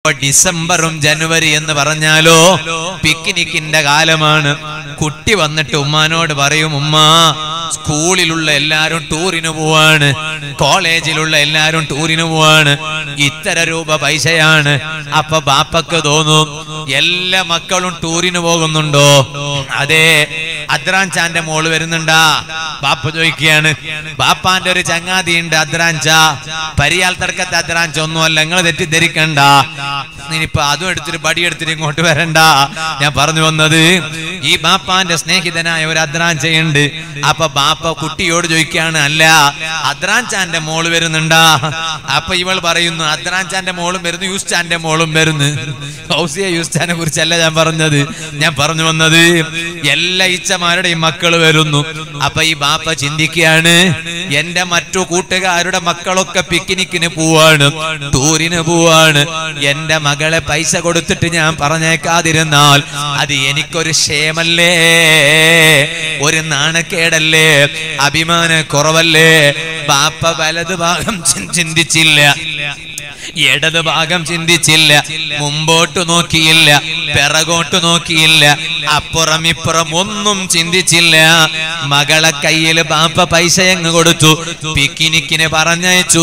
ഇനിയിപ്പോ ഡിസംബറും ജനുവരി എന്ന് പറഞ്ഞാലോ പിക്നിക്കിന്റെ കാലമാണ് കുട്ടി വന്നിട്ട് ഉമ്മാനോട് പറയും ഉമ്മ സ്കൂളിലുള്ള എല്ലാരും ടൂറിന് പോവാണ് കോളേജിലുള്ള എല്ലാരും ടൂറിന് പോവാണ് ഇത്ര രൂപ പൈസയാണ് അപ്പൊ ബാപ്പക്ക് തോന്നും എല്ലാ മക്കളും ടൂറിന് പോകുന്നുണ്ടോ അതെ അദ്രാൻ ചാന്റെ മോള് വരുന്നുണ്ടാ ബാപ്പ ചോദിക്കുകയാണ് ബാപ്പാന്റെ ഒരു ചങ്ങാതി ഉണ്ട് അദ്രാൻച പരിയാൽ തർക്കത്തെ അദ്രാൻച ഒന്നുമല്ല നിങ്ങൾ തെറ്റിദ്ധരിക്കണ്ട ഇനിയിപ്പൊ അതും എടുത്തിട്ട് ബടി എടുത്തിട്ട് ഇങ്ങോട്ട് വരണ്ട ഞാൻ പറഞ്ഞു വന്നത് ഈ ബാപ്പാന്റെ സ്നേഹിതനായ ഒരു അദ്രാൻചയുണ്ട് അപ്പൊ ബാപ്പ കുട്ടിയോട് ചോദിക്കുകയാണ് അല്ല അദ്രാൻചാന്റെ മോള് വരുന്നുണ്ടാ അപ്പൊ ഇവൾ പറയുന്നു അദ്രാൻചാന്റെ മോളും വരുന്നു യൂസ്റ്റാന്റെ മോളും വരുന്നു ഹൗസിയ യൂസ്റ്റാനെ കുറിച്ചല്ല ഞാൻ പറഞ്ഞത് ഞാൻ പറഞ്ഞു വന്നത് എല്ലാ ഇച്ഛമാരുടെയും മക്കൾ വരുന്നു അപ്പൊ ഈ ബാപ്പ ചിന്തിക്കുകയാണ് എന്റെ മറ്റു കൂട്ടുകാരുടെ മക്കളൊക്കെ പിക്നിക്കിന് പോവാണ് ടൂറിന് പോവാണ് എന്റെ മകളെ പൈസ കൊടുത്തിട്ട് ഞാൻ പറഞ്ഞേക്കാതിരുന്നാൽ അത് എനിക്കൊരു ക്ഷേമല്ലേ ഒരു നാണക്കേടല്ലേ അഭിമാന കുറവല്ലേ ബാപ്പ വലത് ഭാഗം ചിൻ- ചിന്തിച്ചില്ല ഇടത് ഭാഗം ചിന്തിച്ചില്ല മുമ്പോട്ട് നോക്കിയില്ല പിറകോട്ട് നോക്കിയില്ല അപ്പുറം ഇപ്പുറം ഒന്നും ചിന്തിച്ചില്ല മകളെ കയ്യിൽ ബാപ്പ പൈസ അങ്ങ് കൊടുത്തു പിക്കിനിക്കിന് പറഞ്ഞയച്ചു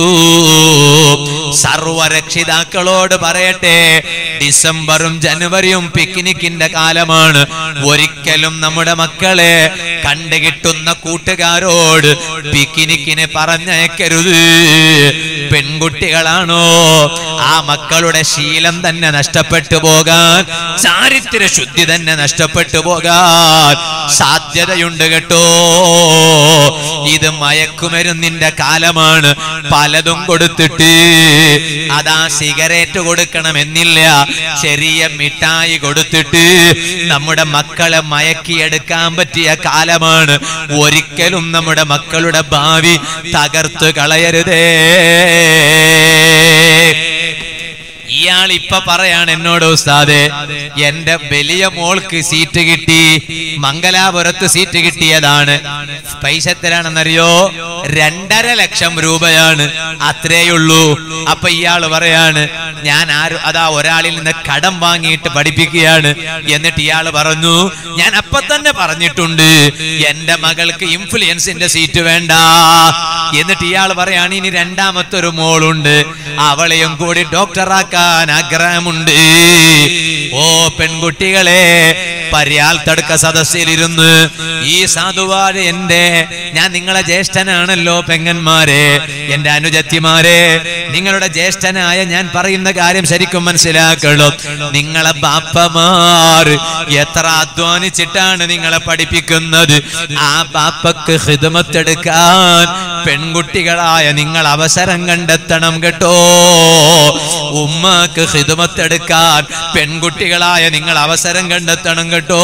സർവരക്ഷിതാക്കളോട് പറയട്ടെ ഡിസംബറും ജനുവരിയും പിക്നിക്കിന്റെ കാലമാണ് ഒരിക്കലും നമ്മുടെ മക്കളെ കണ്ടുകിട്ടുന്ന കൂട്ടുകാരോട് പിക്നിക്കിന് പറഞ്ഞയക്കരുത് പെൺകുട്ടികളാണോ ആ മക്കളുടെ ശീലം തന്നെ നഷ്ടപ്പെട്ടു പോകാൻ ചാരിത്ര ശുദ്ധി തന്നെ നഷ്ടപ്പെട്ടു പോകാൻ സാധ്യതയുണ്ട് കേട്ടോ ഇത് മയക്കുമരുന്നിന്റെ കാലമാണ് പലതും കൊടുത്തിട്ട് അതാ സിഗരറ്റ് കൊടുക്കണമെന്നില്ല ചെറിയ മിഠായി കൊടുത്തിട്ട് നമ്മുടെ മക്കളെ മയക്കിയെടുക്കാൻ പറ്റിയ കാലമാണ് ഒരിക്കലും നമ്മുടെ മക്കളുടെ ഭാവി തകർത്തു കളയരുതേ ഇയാൾ ഇപ്പൊ പറയാണ് എന്നോട് ഉസ്താദെ എന്റെ വലിയ മോൾക്ക് സീറ്റ് കിട്ടി മംഗലാപുരത്ത് സീറ്റ് കിട്ടിയതാണ് പൈസ എത്രയാണെന്നറിയോ രണ്ടര ലക്ഷം രൂപയാണ് അത്രേയുള്ളൂ അപ്പൊ ഇയാള് പറയാണ് ഞാൻ ആര് അതാ ഒരാളിൽ നിന്ന് കടം വാങ്ങിയിട്ട് പഠിപ്പിക്കുകയാണ് എന്നിട്ട് ഇയാള് പറഞ്ഞു ഞാൻ അപ്പൊ തന്നെ പറഞ്ഞിട്ടുണ്ട് എന്റെ മകൾക്ക് ഇൻഫ്ലുവൻസിന്റെ സീറ്റ് വേണ്ട എന്നിട്ട് ഇയാൾ പറയാണ് ഇനി രണ്ടാമത്തെ ഒരു മോളുണ്ട് അവളെയും കൂടി ഡോക്ടറാക്കാൻ ആഗ്രഹമുണ്ട് ഓ പെൺകുട്ടികളെ പരിയാൽ തടുക്ക സദസ്സിലിരുന്ന് ഈ സാധുവാട് എന്റെ ഞാൻ നിങ്ങളെ ജ്യേഷ്ഠനാണല്ലോ പെങ്ങന്മാരെ എന്റെ അനുജത്തിമാരെ നിങ്ങളുടെ ജ്യേഷ്ഠനായ ഞാൻ പറയുന്ന കാര്യം ശരിക്കും മനസ്സിലാക്കണം നിങ്ങളെ ബാപ്പമാർ എത്ര അധ്വാനിച്ചിട്ടാണ് നിങ്ങളെ പഠിപ്പിക്കുന്നത് ആ ബാപ്പക്ക് ഹിതമത്തെടുക്കാൻ പെൺകുട്ടികളായ നിങ്ങൾ അവസരം കണ്ടെത്തണം കേട്ടോ ഉമ്മക്ക് ഹിതമത്തെടുക്കാൻ പെൺകുട്ടികളായ നിങ്ങൾ അവസരം കണ്ടെത്തണം കേട്ടോ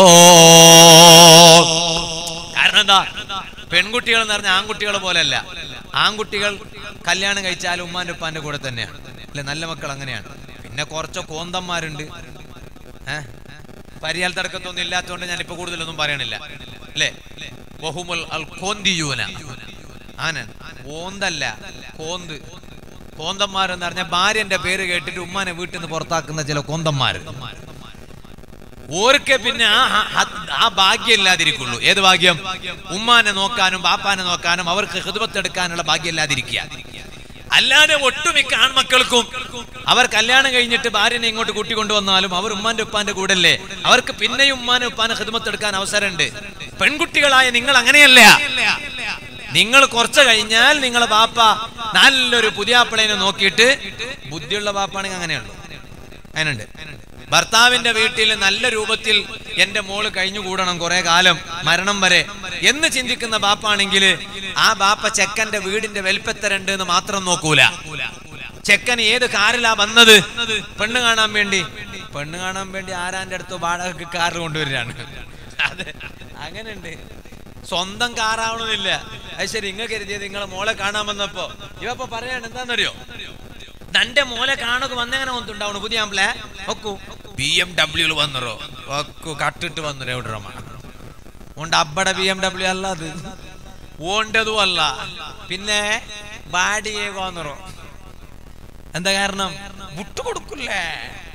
കാരണം എന്താ പെൺകുട്ടികൾ എന്ന് പറഞ്ഞാൽ ആൺകുട്ടികൾ പോലെയല്ല ആൺകുട്ടികൾ കല്യാണം കഴിച്ചാൽ ഉമ്മാന്റെ ഉപ്പാന്റെ കൂടെ തന്നെയാണ് അല്ലെ നല്ല മക്കൾ അങ്ങനെയാണ് പിന്നെ കുറച്ച് കോന്തന്മാരുണ്ട് ഏഹ് പരിയാൽ തർക്കത്തൊന്നും ഇല്ലാത്തതുകൊണ്ട് ഞാൻ ഇപ്പൊ കൂടുതലൊന്നും പറയണില്ല അല്ലേ വഹുമുൽ അൽ കോന്തിയൂന ആനൻ ഓന്തല്ല കോന്ത് കോന്തന്മാരെന്ന് പറഞ്ഞാൽ ഭാര്യന്റെ പേര് കേട്ടിട്ട് ഉമ്മാനെ വീട്ടിൽ നിന്ന് പുറത്താക്കുന്ന ചില കോന്തന്മാര് ഓർക്ക് പിന്നെ ആ ആ- ആ ഭാഗ്യം ഇല്ലാതിരിക്കുള്ളൂ ഏത് ഭാഗ്യം ഉമ്മാനെ നോക്കാനും ബാപ്പാനെ നോക്കാനും അവർക്ക് ഹൃദയത്തെടുക്കാനുള്ള ഭാഗ്യം ഇല്ലാതിരിക്കുക അല്ലാതെ ഒട്ടുമിക്ക ആൺമക്കൾക്കും അവർ കല്യാണം കഴിഞ്ഞിട്ട് ഭാര്യനെ ഇങ്ങോട്ട് കൂട്ടിക്കൊണ്ടുവന്നാലും അവർ ഉമ്മാന്റെ ഉപ്പാന്റെ കൂടല്ലേ അവർക്ക് പിന്നെയും ഉമ്മാനെ ഉപ്പാനെ ഹൃദമത്തെടുക്കാൻ അവസരമുണ്ട് പെൺകുട്ടികളായ നിങ്ങൾ അങ്ങനെയല്ല നിങ്ങൾ കുറച്ച് കഴിഞ്ഞാൽ നിങ്ങളെ ബാപ്പ നല്ലൊരു പുതിയാപ്പിളേനെ നോക്കിയിട്ട് ബുദ്ധിയുള്ള ബാപ്പാണെങ്കിൽ അങ്ങനെയുള്ളൂ അതിനുണ്ട് ഭർത്താവിന്റെ വീട്ടിൽ നല്ല രൂപത്തിൽ എന്റെ മോള് കഴിഞ്ഞുകൂടണം കുറെ കാലം മരണം വരെ എന്ന് ചിന്തിക്കുന്ന ബാപ്പാണെങ്കിൽ ആ ബാപ്പ ചെക്കന്റെ വീടിന്റെ വലിപ്പത്തരണ്ട് എന്ന് മാത്രം നോക്കൂല ചെക്കൻ ഏത് കാറിലാ വന്നത് പെണ്ണ് കാണാൻ വേണ്ടി പെണ്ണ് കാണാൻ വേണ്ടി ആരാന്റെ അടുത്ത് വാടകക്ക് കാർ കൊണ്ടുവരികയാണ് അത് അങ്ങനെയുണ്ട് സ്വന്തം കാറാവണമെന്നില്ല അത് ശരി ഇങ്ങ കരുതിയത് നിങ്ങളെ മോളെ കാണാൻ വന്നപ്പോ ഇവപ്പൊ പറയാണ് എന്താണെന്നറിയോ തന്റെ മോലെ കാണുക വന്നെങ്ങനെ ഒന്നുണ്ടാവണു പുതിയ ആമ്പിളെ ഒക്കു ബി എം ഡബ്ല്യൂല് വന്നറോ ഒക്കു കട്ടിട്ട് വന്നറോ എവിടെ ഉണ്ട് അബ്ബടെ ബി എം ഡബ്ല്യു അല്ല അത് ഓണ്ടതും അല്ല പിന്നെ ബാഡിയെ വന്നറോ എന്താ കാരണം വിട്ടുകൊടുക്കില്ലേ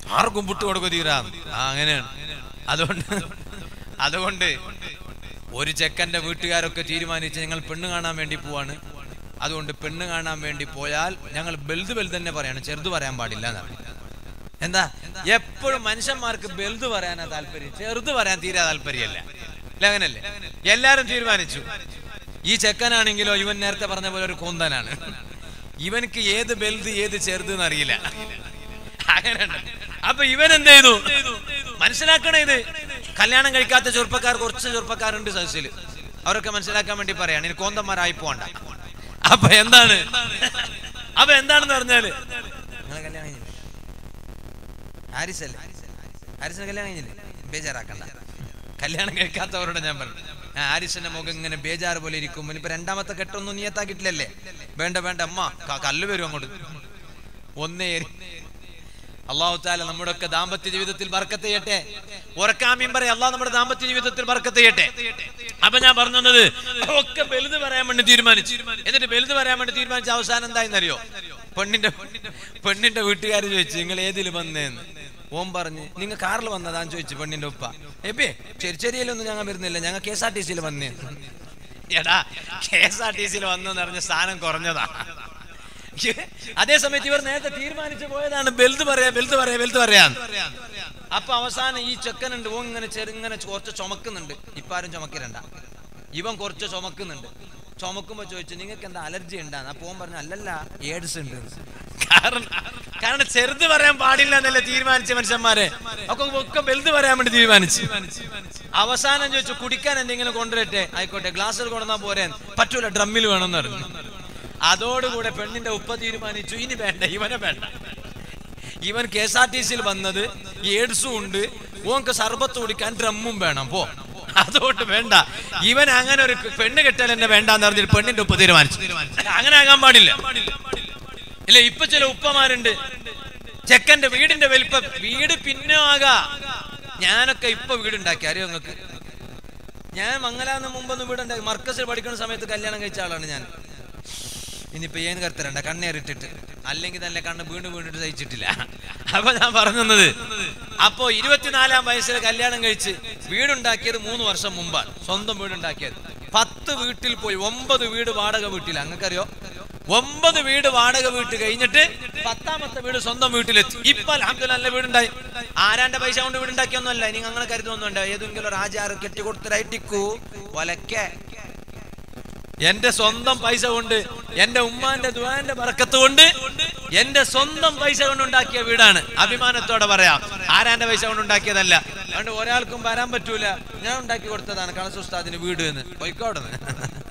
ആർക്കും വിട്ടു കൊടുക്കുക തീരാ ആ അങ്ങനെയാണ് അതുകൊണ്ട് അതുകൊണ്ട് ഒരു ചെക്കന്റെ വീട്ടുകാരൊക്കെ തീരുമാനിച്ച് ഞങ്ങൾ പെണ്ണ് കാണാൻ വേണ്ടി പോവാണ് അതുകൊണ്ട് പെണ്ണ് കാണാൻ വേണ്ടി പോയാൽ ഞങ്ങൾ ബെൽത് ബെൽത് തന്നെ പറയാണ് ചെറുത് പറയാൻ പാടില്ല എന്നാണ് എന്താ എപ്പോഴും മനുഷ്യന്മാർക്ക് ബെൽത് പറയാനാ താല്പര്യം ചെറുത് പറയാൻ തീരെ താല്പര്യമല്ല അല്ല അങ്ങനല്ലേ എല്ലാരും തീരുമാനിച്ചു ഈ ചെക്കനാണെങ്കിലോ ഇവൻ നേരത്തെ പറഞ്ഞ പോലെ ഒരു കൂന്തനാണ് ഇവനക്ക് ഏത് ബെൽത് ഏത് ചെറുത് എന്നറിയില്ല അങ്ങനെയുണ്ട് അപ്പൊ ഇവൻ എന്ത് ചെയ്തു മനസ്സിലാക്കണേ ഇത് കല്യാണം കഴിക്കാത്ത ചെറുപ്പക്കാർ കുറച്ച് ചെറുപ്പക്കാരുണ്ട് സദസ്സിൽ അവരൊക്കെ മനസ്സിലാക്കാൻ വേണ്ടി പറയാണ് ഇനി കോന്തന്മാരായി പോണ്ട അപ്പൊ എന്താണ് അപ്പൊ എന്താണെന്ന് പറഞ്ഞാല് നിങ്ങളെ കല്യാണം കഴിഞ്ഞില്ലേ ഹാരിസ് അല്ലേ ഹാരിസിന് കല്യാണം കഴിഞ്ഞില്ലേ ബേജാറാക്കണ്ട കല്യാണം കഴിക്കാത്തവരോട് ഞാൻ പറഞ്ഞു ആ, ഹാരിസിന്റെ മുഖം ഇങ്ങനെ ബേജാറ് പോലെ ഇരിക്കും ഇനിയിപ്പോ രണ്ടാമത്തെ കെട്ടൊന്നും നീയത്താക്കിയിട്ടില്ലല്ലേ വേണ്ട വേണ്ട അമ്മ ക- കല്ല് വരും അങ്ങോട്ട് ഒന്നേ അള്ളാഹു താല നമ്മുടെ ഒക്കെ ദാമ്പത്യ ജീവിതത്തിൽ ബർക്കത്ത് ചെയ്യട്ടെ ഉറക്കാമീൻ പറയാം അള്ളാഹ് നമ്മുടെ ദാമ്പത്യ ജീവിതത്തിൽ ബർക്കത്ത് ചെയ്യട്ടെ അപ്പൊ ഞാൻ പറഞ്ഞത് ഒക്കെ വലുത് പറയാൻ വേണ്ടി തീരുമാനിച്ചു എന്നിട്ട് വലുത് പറയാൻ വേണ്ടി തീരുമാനിച്ച അവസാനം എന്തായെന്നറിയോ പെണ്ണിന്റെ പെണ്ണിന്റെ വീട്ടുകാർ ചോദിച്ചു നിങ്ങൾ ഏതിൽ വന്നേന്ന് ഓം പറഞ്ഞ് നിങ്ങൾ കാറിൽ വന്നതാന്ന് ചോദിച്ചു പെണ്ണിന്റെ ഉപ്പ എപ്പേ ചെറിച്ചേരിയിലൊന്നും ഞങ്ങൾ വരുന്നില്ല ഞങ്ങൾ കെ എസ് ആർ ടി സിയിൽ വന്നേ എടാ കെ എസ് ആർ ടി സിയിൽ വന്നെന്ന് പറഞ്ഞ സ്ഥാനം കുറഞ്ഞതാ അതേ സമയത്ത് ഇവർ നേരത്തെ തീരുമാനിച്ചു പോയതാണ് ബെൽത് പറയാ ബെൽത് പറയാ ബെൽത് പറയാൻ അപ്പൊ അവസാനം ഈ ചെക്കനുണ്ട് ഓ ഇങ്ങനെ ചെറുങ്ങനെ കുറച്ച് ചുമക്കുന്നുണ്ട് ഇപ്പാരും ചുമക്കിരണ്ട ഇവൻ കുറച്ച് ചുമക്കുന്നുണ്ട് ചുമക്കുമ്പോ ചോദിച്ചു നിങ്ങൾക്ക് എന്താ അലർജി ഉണ്ടാന്ന് അപ്പൊ ഓൻ പറഞ്ഞു അല്ലല്ല ഏഡ്സ് ഉണ്ട് കാരണം കാരണം ചെറുത് പറയാൻ പാടില്ല എന്നല്ലേ തീരുമാനിച്ച മനുഷ്യന്മാരെ ഒക്കെ ഒക്കെ വലുത് പറയാൻ വേണ്ടി തീരുമാനിച്ചു അവസാനം ചോദിച്ചു കുടിക്കാൻ എന്തെങ്കിലും കൊണ്ടുവരട്ടെ ആയിക്കോട്ടെ ഗ്ലാസ്സിൽ കൊണ്ടുവന്നാ പോരെ പറ്റൂല ഡ്രമ്മിൽ വേണമെന്ന് പറഞ്ഞു അതോടുകൂടെ പെണ്ണിന്റെ ഉപ്പ തീരുമാനിച്ചു ഇനി വേണ്ട ഇവനെ വേണ്ട ഇവൻ കെ എസ് ആർ ടി സിയിൽ വന്നത് ഏഡ്സും ഉണ്ട് ഓർക്ക് സർബത്ത് കുടിക്കാൻ ഡ്രമ്മും വേണം പോ അതുകൊണ്ട് വേണ്ട ഇവൻ അങ്ങനെ ഒരു പെണ്ണ് കെട്ടാൽ എന്നെ വേണ്ടാന്ന് പറഞ്ഞിട്ട് പെണ്ണിന്റെ ഉപ്പ തീരുമാനിച്ചു അങ്ങനെ ആകാൻ പാടില്ല ഇല്ല ഇപ്പൊ ചില ഉപ്പമാരുണ്ട് ചെക്കന്റെ വീടിന്റെ വലിപ്പം വീട് പിന്നെ ആകാ ഞാനൊക്കെ ഇപ്പൊ വീടുണ്ടാക്കി അറിയോ നിങ്ങൾക്ക് ഞാൻ മംഗലാന്ന് മുമ്പൊന്നും വീടുണ്ടാക്കി മർക്കസിൽ പഠിക്കുന്ന സമയത്ത് കല്യാണം കഴിച്ച ആളാണ് ഞാൻ ഇനിയിപ്പോ ഏൻ കരുത്തരണ്ട കണ്ണേറിട്ടിട്ട് അല്ലെങ്കിൽ തന്നെ കണ്ണ് വീണ്ടും വീണ്ടിട്ട് സഹിച്ചിട്ടില്ല അപ്പൊ ഞാൻ പറഞ്ഞത് അപ്പോ ഇരുപത്തിനാലാം വയസ്സിൽ കല്യാണം കഴിച്ച് വീടുണ്ടാക്കിയത് മൂന്ന് വർഷം മുമ്പാണ് സ്വന്തം വീടുണ്ടാക്കിയത് പത്ത് വീട്ടിൽ പോയി ഒമ്പത് വീട് വാടക വീട്ടിൽ അങ്ങക്കറിയോ ഒമ്പത് വീട് വാടക വീട്ട് കഴിഞ്ഞിട്ട് പത്താമത്തെ വീട് സ്വന്തം വീട്ടിലെത്തി ഇപ്പൊ അലഹമ്മദ് നല്ല വീടുണ്ടായി ആരാന്റെ പൈസ കൊണ്ട് വീടുണ്ടാക്കിയൊന്നുമല്ല ഇനി അങ്ങനെ കരുതൊന്നുണ്ട് ഏതെങ്കിലും ഒരു ആചാരം കെട്ടിക്കൊടുത്തിരായിട്ടിക്കൂ ഒലക്കെ എന്റെ സ്വന്തം പൈസ കൊണ്ട് എന്റെ ഉമ്മാന്റെ ദുവാന്റെ ബറക്കത്ത് കൊണ്ട് എന്റെ സ്വന്തം പൈസ കൊണ്ട് ഉണ്ടാക്കിയ വീടാണ് അഭിമാനത്തോടെ പറയാം ആരാന്റെ പൈസ കൊണ്ട് ഉണ്ടാക്കിയതല്ല അതുകൊണ്ട് ഒരാൾക്കും വരാൻ പറ്റൂല ഞാൻ ഉണ്ടാക്കി കൊടുത്തതാണ് കണസുസ്താദിന് വീട് എന്ന് പൊയ്ക്കോടുന്ന്